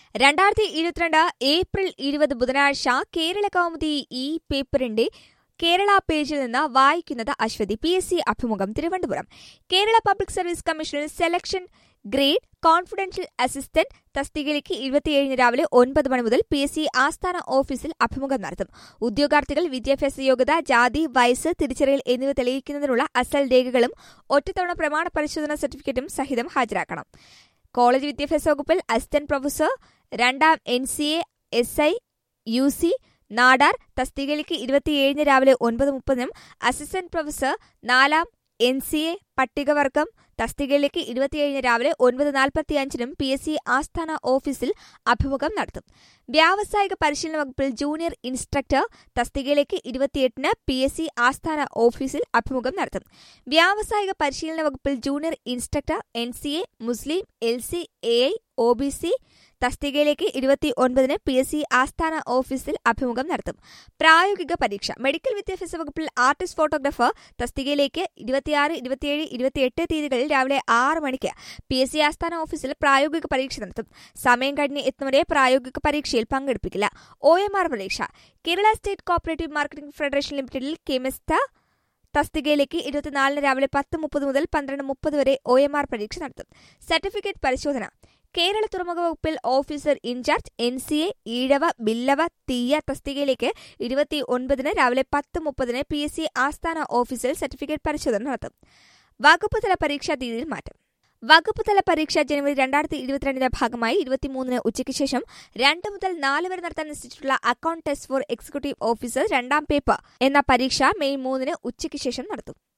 രണ്ടായിരത്തി ഇരുപത്തിരണ്ട് ഏപ്രിൽ ഇരുപത് ബുധനാഴ്ച കേരള കൗമുദി ഈ പേപ്പറിന്റെ കേരള പേജിൽ നിന്ന് വായിക്കുന്നത് അശ്വതി പി എസ് സി അഭിമുഖം തിരുവനന്തപുരം കേരള പബ്ലിക് സർവീസ് കമ്മീഷനിൽ സെലക്ഷൻ ഗ്രേഡ് കോൺഫിഡൻഷ്യൽ അസിസ്റ്റന്റ് തസ്തികയിലേക്ക് ഇരുപത്തിയേഴിന് രാവിലെ ഒൻപത് മണി മുതൽ പി എസ് സി ആസ്ഥാന ഓഫീസിൽ അഭിമുഖം നടത്തും ഉദ്യോഗാർത്ഥികൾ വിദ്യാഭ്യാസ യോഗ്യത ജാതി വയസ്സ് തിരിച്ചറിയൽ എന്നിവ തെളിയിക്കുന്നതിനുള്ള അസൽ രേഖകളും ഒറ്റത്തവണ പ്രമാണ പരിശോധന സർട്ടിഫിക്കറ്റും സഹിതം ഹാജരാക്കണം കോളേജ് വിദ്യാഭ്യാസ വകുപ്പിൽ അസിസ്റ്റന്റ് പ്രൊഫസർ രണ്ടാം N C A S I U C Nadar തസ്തികയിലേക്ക് ഇരുപത്തിയേഴിന് രാവിലെ ഒൻപത് മുപ്പതിനും അസിസ്റ്റന്റ് പ്രൊഫസർ നാലാം എൻ സി എ പട്ടികവർഗം തസ്തികയിലേക്ക് ഇരുപത്തിയേഴിന് രാവിലെ ഒൻപത് നാൽപ്പത്തി അഞ്ചിനും പി എസ് സി ആസ്ഥാന ഓഫീസിൽ അഭിമുഖം നടത്തും വ്യാവസായിക പരിശീലന വകുപ്പിൽ ജൂനിയർ ഇൻസ്ട്രക്ടർ തസ്തികയിലേക്ക് ഇരുപത്തിയെട്ടിന് പി എസ് സി ആസ്ഥാന ഓഫീസിൽ അഭിമുഖം നടത്തും വ്യാവസായിക പരിശീലന വകുപ്പിൽ junior instructor N C A മുസ്ലിം L C A I O B C തസ്തികയിലേക്ക് ഇരുപത്തി ഒൻപതിന് പി എസ് സി ആസ്ഥാന ഓഫീസിൽ അഭിമുഖം നടത്തും പ്രായോഗിക പരീക്ഷ മെഡിക്കൽ വിദ്യാഭ്യാസ വകുപ്പിൽ ആർട്ടിസ്റ്റ് ഫോട്ടോഗ്രാഫർ തസ്തികയിലേക്ക് ഇരുപത്തിയാറ് ഇരുപത്തിയേഴ് ഇരുപത്തിയെട്ട് തീയതികളിൽ രാവിലെ ആറ് മണിക്ക് പി എസ് സി ആസ്ഥാന ഓഫീസിൽ പ്രായോഗിക പരീക്ഷ നടത്തും സമയം കഴിഞ്ഞ് എത്തുന്നവരെ പ്രായോഗിക പരീക്ഷയിൽ പങ്കെടുപ്പിക്കില്ല ഒ എം ആർ പരീക്ഷ Kerala state cooperative marketing federation ലിമിറ്റഡിൽ കെമിസ്റ്റ തസ്തികയിലേക്ക് ഇരുപത്തിനാലിന് രാവിലെ പത്ത് മുപ്പത് മുതൽ പന്ത്രണ്ട് മുപ്പത് വരെ ഒ എം ആർ പരീക്ഷ നടത്തും സർട്ടിഫിക്കറ്റ് പരിശോധന കേരള തുറമുഖ വകുപ്പിൽ officer in charge N C A Ezhava Billava Thiyya തസ്തികയിലേക്ക് ഇരുപത്തി ഒൻപതിന് രാവിലെ പത്ത് മുപ്പതിന് പി എസ് സി ആസ്ഥാന ഓഫീസിൽ സർട്ടിഫിക്കറ്റ് പരിശോധന നടത്തും വകുപ്പ് തല പരീക്ഷാ തീയതിയിൽ മാറ്റം വകുപ്പ് തല പരീക്ഷ ജനുവരി രണ്ടായിരത്തി ഇരുപത്തിരണ്ടിന്റെ ഭാഗമായി ഇരുപത്തിമൂന്നിന് ഉച്ചയ്ക്ക് ശേഷം രണ്ട് മുതൽ നാല് വരെ നടത്താൻ നിശ്ചയിച്ചിട്ടുള്ള account test for executive officer രണ്ടാം പേപ്പർ എന്ന പരീക്ഷ മെയ് മൂന്നിന് ഉച്ചയ്ക്ക് ശേഷം നടത്തും